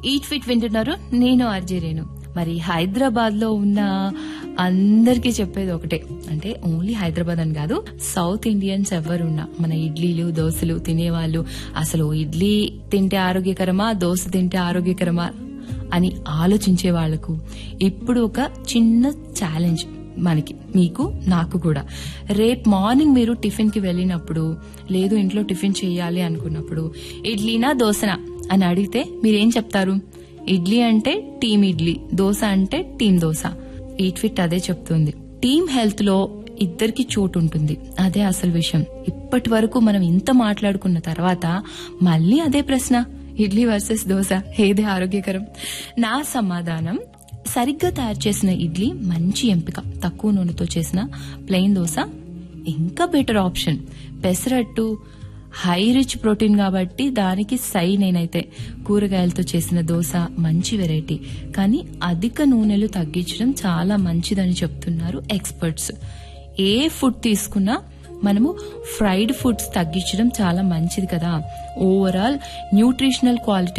eat fit వింటున్నారు నేను RJ Renu మరి హైదరాబాద్ లో ఉన్న అందరికీ చెప్పేది ఒకటే అంటే ఓన్లీ హైదరాబాద్ అని కాదు సౌత్ ఇండియన్స్ ఎవరున్నా మన ఇడ్లీలు దోశలు తినేవాళ్ళు అసలు ఇడ్లీ తింటే ఆరోగ్యకరమా దోశ తింటే ఆరోగ్యకరమా అని ఆలోచించే వాళ్లకు ఇప్పుడు ఒక చిన్న ఛాలెంజ్ మనకి మీకు నాకు కూడా రేపు మార్నింగ్ మీరు టిఫిన్ కి వెళ్ళినప్పుడు లేదు ఇంట్లో టిఫిన్ చేయాలి అనుకున్నప్పుడు ఇడ్లీనా దోశనా అని అడిగితే మీరేం చెప్తారు ఇడ్లీ అంటే టీమ్ ఇడ్లీ దోశ అంటే టీమ్ దోశ ఈట్ ఫిట్ అదే చెప్తుంది టీమ్ హెల్త్ లో ఇద్దరికి చోటు ఉంటుంది అదే అసలు విషయం ఇప్పటి వరకు మనం ఇంత మాట్లాడుకున్న తర్వాత మళ్ళీ అదే ప్రశ్న ఇడ్లీ వర్సెస్ దోశ ఏది ఆరోగ్యకరం నా సమాధానం సరిగ్గా తయారు చేసిన ఇడ్లీ మంచి ఎంపిక తక్కువ నూనెతో చేసిన ప్లెయిన్ దోశ ఇంకా better option pesarattu high rich protein కాబట్టి దానికి సై నేనైతే కూరగాయలతో చేసిన దోశ మంచి వెరైటీ కానీ అధిక నూనెలు తగ్గించడం చాలా మంచిదని చెప్తున్నారు ఎక్స్పర్ట్స్ ఏ ఫుడ్ తీసుకున్నా మనము ఫ్రైడ్ ఫుడ్స్ తగ్గించడం చాలా మంచిది కదా ఓవరాల్ న్యూట్రిషనల్ క్వాలిటీ